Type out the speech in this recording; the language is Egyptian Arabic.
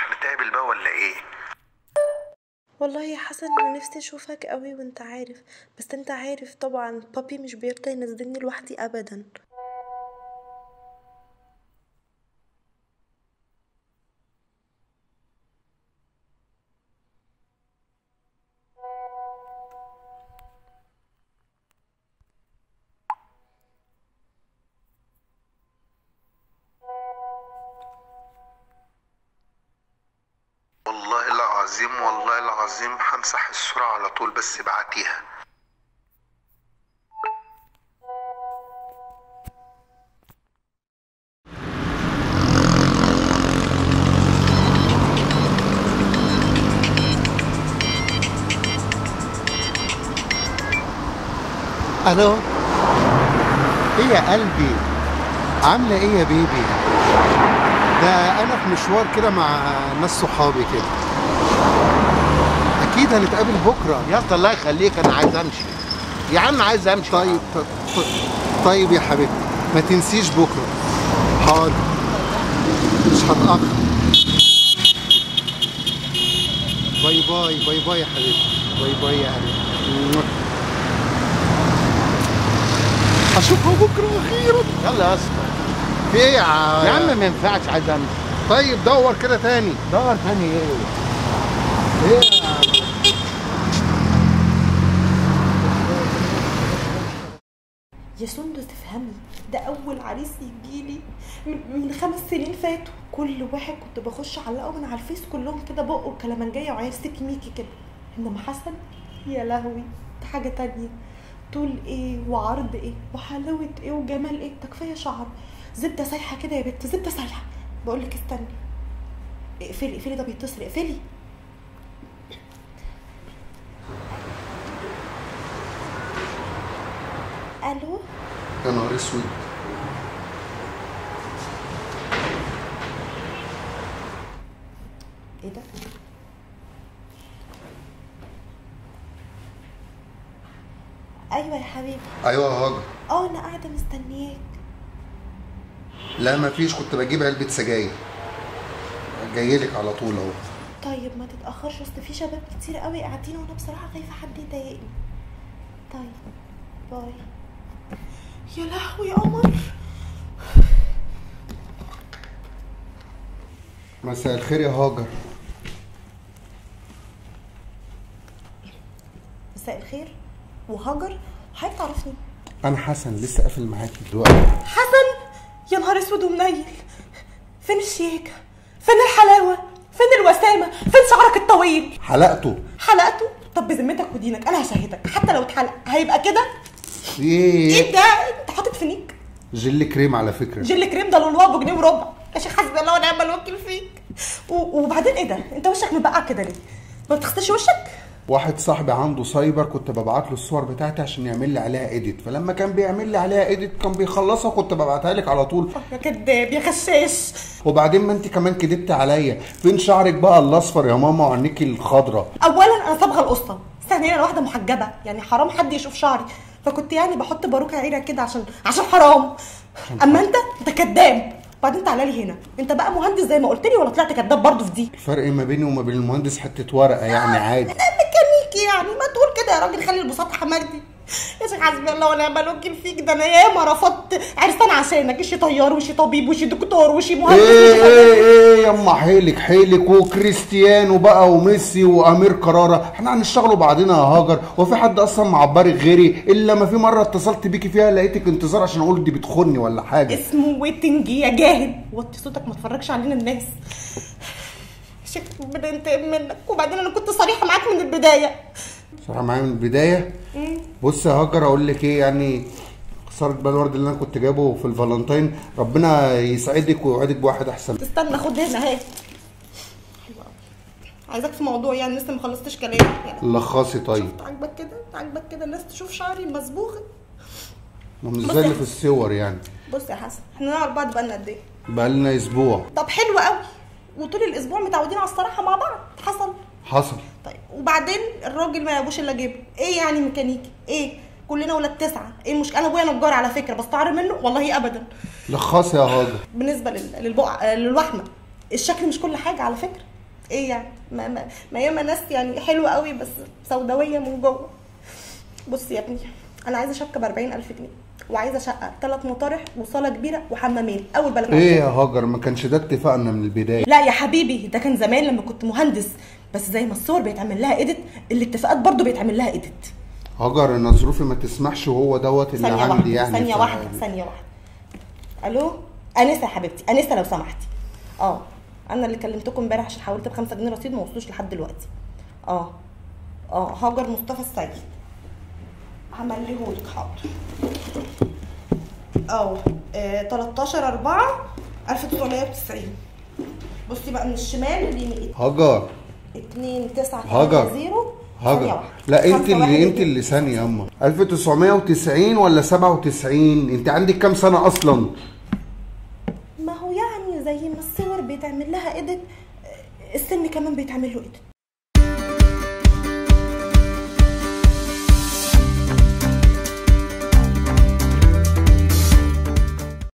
نتقابل بقى ولا ايه والله يا حسن انا نفسي اشوفك قوي وانت عارف بس انت عارف طبعا بابي مش بيرضى ينزلني لوحدي ابدا والله العظيم والله العظيم همسح الصورة على طول بس ابعتيها الو ايه يا قلبي عامله ايه يا بيبي ده انا في مشوار كده مع ناس صحابي كده اكيد هنتقابل بكره يا اسطى الله يخليك انا عايز امشي يا عم عايز امشي طيب ط- ط- طيب يا حبيبي ما تنسيش بكره حاضر مش هتاخر باي باي باي باي يا حبيبي باي باي يا قلبي اشوفها بكره اخيرا يلا يا اسطى في ايه يا ع- يا عم ما ينفعش عايز امشي طيب دور كده تاني دور تاني ايه ايه يا يا سندس تفهمي ده اول عريس يجيلي من, من خمس سنين فاتوا كل واحد كنت بخش علقه من على الفيس كلهم كده بق وكلامنجيه وعيال سيكي ميكي كده انما حسن يا لهوي ده حاجه تانية طول ايه وعرض ايه وحلاوه ايه وجمال ايه ده كفايه شعر زبده سايحه كده يا بنت زبده سايحه بقول لك استني اقفلي اقفلي ده بيتصل اقفلي الو يا نهار اسود ايه ده ايوه يا حبيبي ايوه يا هاجر اه انا قاعده مستنياك لا مفيش كنت بجيب علبه سجاير جايلك على طول اهو طيب ما تتاخرش اصل في شباب كتير قوي قاعدين وانا بصراحه خايفه حد يضايقني طيب باي يا لهوي يا قمر مساء الخير يا هاجر مساء الخير وهاجر حضرتك تعرفني انا حسن لسه قافل معاكي دلوقتي حسن يا نهار اسود ومنيل فين الشياكه فين الحلاوه فين الوسامه فين شعرك الطويل حلقته حلقته طب بذمتك ودينك انا هشهدك حتى لو اتحلق هيبقى كده ايه ايه ده انت حاطط فينيك جل كريم على فكره جل كريم ده لونه ابو جنيه وربع يا شيخ حسبي الله ونعم الوكيل فيك و- وبعدين ايه ده انت وشك مبقع كده ليه ما بتغسلش وشك واحد صاحبي عنده سايبر كنت ببعت له الصور بتاعتي عشان يعمل لي عليها اديت فلما كان بيعمل لي عليها اديت كان بيخلصها كنت ببعتها لك على طول يا كداب يا خشاش وبعدين ما انت كمان كدبت عليا فين شعرك بقى الاصفر يا ماما وعينيكي الخضراء اولا انا صبغه القصه ثانيا انا واحده محجبه يعني حرام حد يشوف شعري فكنت يعني بحط باروكه عيره كده عشان عشان حرام اما انت انت كداب وبعدين تعالى لي هنا انت بقى مهندس زي ما قلت لي ولا طلعت كداب برضه في دي الفرق ما بيني وما بين المهندس حته ورقه يعني عادي ده ميكانيكي يعني ما تقول كده يا راجل خلي البساطه حماجتي يا شيخ حسبي الله ونعم الوكيل فيك ده انا ياما رفضت عرسان عشانك شي طيار وشي طبيب وشي دكتور وشي مهندس ايه وشي ايه ايه يما حيلك حيلك وكريستيانو بقى وميسي وامير كرارة احنا هنشتغلوا بعضنا يا هاجر وفي حد اصلا معبرك غيري الا ما في مره اتصلت بيكي فيها لقيتك انتظار عشان اقول دي بتخني ولا حاجه اسمه ويتنج يا جاهل وطي صوتك ما تفرجش علينا الناس شيخ ربنا ينتقم منك وبعدين انا كنت صريحه معاك من البدايه صراحه معايا من البدايه بص يا هاجر اقول لك ايه يعني خساره بقى الورد اللي انا كنت جايبه في الفالنتين ربنا يسعدك ويوعدك بواحد احسن استنى خد هنا اهي حلوة أوي. عايزاك في موضوع يعني لسه ما خلصتش كلام يعني لخصي طيب شفت عاجبك كده عاجبك كده الناس تشوف شعري مصبوغ ما مش بص زي اللي يا- في الصور يعني بص يا حسن احنا نعرف بعض بقالنا قد ايه بقالنا اسبوع طب حلو قوي وطول الاسبوع متعودين على الصراحه مع بعض حصل حصل طيب وبعدين الراجل ما يابوش الا جيبه ايه يعني ميكانيكي ايه كلنا ولاد تسعه ايه المشكله انا ابويا نجار على فكره بستعر منه والله ابدا لخصي يا هاجر بالنسبه لل- للبقع للوحمه الشكل مش كل حاجه على فكره ايه يعني ما ما, ما ياما ناس يعني حلوه قوي بس سوداويه من جوه بص يا ابني انا عايزه شبكه ب 40000 جنيه وعايزه شقه ثلاث مطارح وصاله كبيره وحمامين اول بلكونه ايه يا هاجر ما كانش ده اتفاقنا من البدايه لا يا حبيبي ده كان زمان لما كنت مهندس بس زي ما الصور بيتعمل لها ايديت الاتفاقات برضو بيتعمل لها ايديت هاجر انا ظروفي ما تسمحش وهو دوت اللي ثانية عندي واحدة يعني ثانية ف- واحدة ثانية واحدة الو انسة يا حبيبتي انسة لو سمحتي اه انا اللي كلمتكم امبارح عشان حاولت ب 5 جنيه رصيد ما وصلوش لحد دلوقتي اه اه هاجر مصطفى السيد همليهولك حاضر اه آه، 13 4 1990 بصي بقى من الشمال اليمين هاجر 2 9 هاجر. 0 هاجر لا انت اللي انت اللي ثانيه يا اما 1990 ولا 97 انت عندك كام سنه اصلا ما هو يعني زي ما الصور بيتعمل لها ايديت السن كمان بيتعمل له ايديت